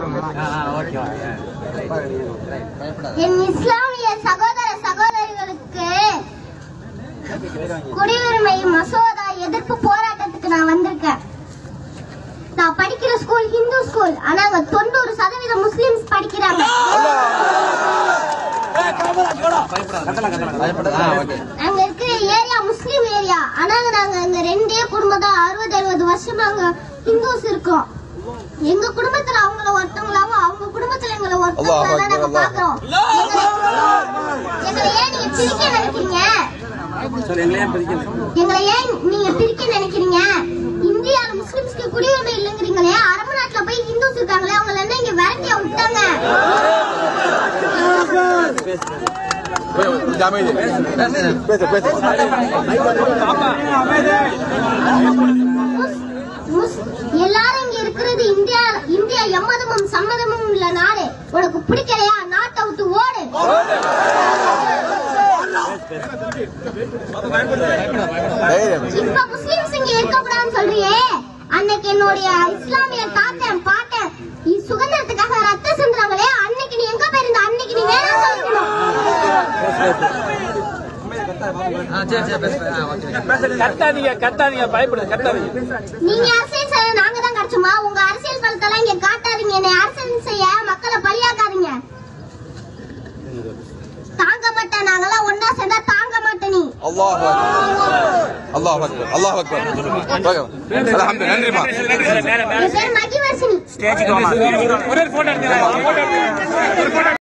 என் இஸ்லாமிய சகோதர சகோதரிகளுக்கு குடியுரிமை மசோதா எதிர்ப்பு போராட்டத்துக்கு நான் வந்திருக்கேன் நான் படிக்கிற ஸ்கூல் ஹிந்து ஸ்கூல் ஆனா அங்க தொண்ணூறு சதவீதம் முஸ்லிம்ஸ் படிக்கிறாங்க அங்க இருக்கிற ஏரியா முஸ்லிம் ஏரியா ஆனா நாங்க அங்க ரெண்டே குடும்பம் தான் அறுபது எழுபது வருஷமா அங்க ஹிந்துஸ் இருக்கோம் எங்க குடும்பத்துல அவங்கள ஒருத்தவங்களாவும் அவங்க குடும்பத்துல எங்களை ஒருத்தவங்களா தான் நாங்க பாக்குறோம் எங்களை- எங்களை ஏன் நீங்க பிரிக்க நினைக்கிறீங்க எங்களை ஏன் நீங்க பிரிக்க நினைக்கிறீங்க இந்தியால முஸ்லிம்ஸ்க்கு குடியுரிமை இல்லைங்கிறீங்களே அரபு நாட்டுல போய் ஹிந்துஸ் இருக்காங்களே அவங்கள என்ன இங்க விரட்டியா விட்டாங்க முஸ்- முஸ்- எல்லாரும் இங்க இருக்கிறது இந்தியா இந்தியா எம்மதமும் சம்மதமும் உள்ள நாடு உனக்கு பிடிக்கலையா நாட்டை விட்டு ஓடு இப்ப முஸ்லிம்ஸ் இங்க இருக்கக்கூடாதுன்னு சொல்றியே அன்னைக்கு என்னுடைய இஸ்லாமிய தாத்தன் பாட்டன் இ- சுதந்திரத்துக்காக ரத்த சிந்துறாங்களே அன்னைக்கு நீ எங்க போயிருந்த அன்னைக்கு நீ வேணாம் சொல்லிக்கணும் கத்தாதீங்க கத்தாதீங்க பயப்படுது கத்தாதீங்க நீங்க அரசியல் செய்ய நாங்க தான் கிடைச்சோமா உங்க அரசியல் பலத்தெல்லாம் இங்க காட்டாதீங்க என்னை அரசியல் செய்ய மக்களை பலியாக்காதீங்க தாங்க மாட்டேன் நாங்கெல்லாம் ஒன்னா சேர்ந்தா தாங்க மாட்டேன் நீ الله اكبر الله اكبر الله اكبر الحمد لله நன்றிமா என் பேர் மகிவர்ஷினி ஒரே போட்டோ எடுங்க